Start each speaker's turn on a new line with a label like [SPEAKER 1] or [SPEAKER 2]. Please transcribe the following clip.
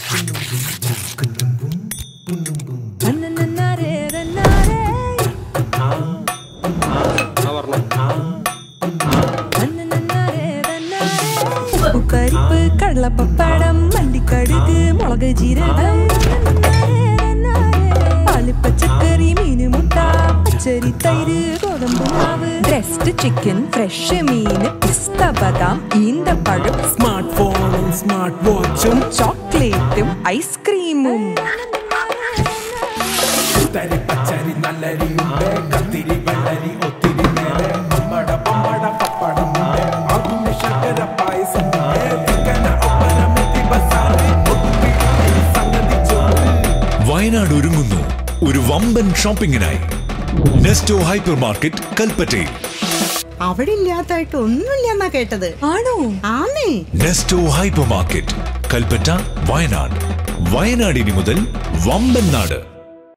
[SPEAKER 1] നന്നനന്നാരേ, നന്നാരേ. നന്നനന്നാരേ, നന്നാരേ. ഉപ്പരിപ്പ് കടലപ്പപ്പടം മല്ലിക്കടുക് മുളക് ജീരകം നന്നനന്നാരേ, നന്നാരേ. പാലിപ്പച്ചക്കറി മീന് മുട്ട പച്ചരി തൈര് ഗോതമ്പ് മാവ് ബ്രസ്റ്റ് ചിക്കൻ ഫ്രഷ് മീന് പിസ്ത ബദാം ഈന്തപ്പഴം
[SPEAKER 2] സ്മാർട്ട് ഫോണും സ്മാർട്ട് വാച്ചും
[SPEAKER 1] ചോക്ലേറ്റും ഐസ്ക്രീമും
[SPEAKER 2] തരി പച്ചരി നല്ലരിയുണ്ട് കത്തിരി വെള്ളരി ഒത്തിരി നേരെ പമ്പട പമ്പട പപ്പടമുണ്ട് അതിന് ശർക്കര പായസം ചിക്കന ഒപ്പന മുട്ടി ബസാറ് ഒത്തുകിഴി സംഗതി ചോറ്
[SPEAKER 3] വയനാട് ഒരുങ്ങുന്നു ഒരു വമ്പൻ ഷോപ്പിംഗിനായി നെസ്റ്റോ ഹൈപ്പർ മാർക്കറ്റ് കൽപ്പറ്റയിൽ
[SPEAKER 4] അവിടെ ഇല്ലാത്തായിട്ട് ഒന്നുമില്ലെന്നാ കേട്ടത്
[SPEAKER 1] ആണോ
[SPEAKER 4] ആന്നേ
[SPEAKER 3] നെസ്റ്റോ ഹൈപ്പർ മാർക്കറ്റ് കൽപ്പറ്റ വയനാട് വയനാടിനി മുതൽ വമ്പൻ നാട്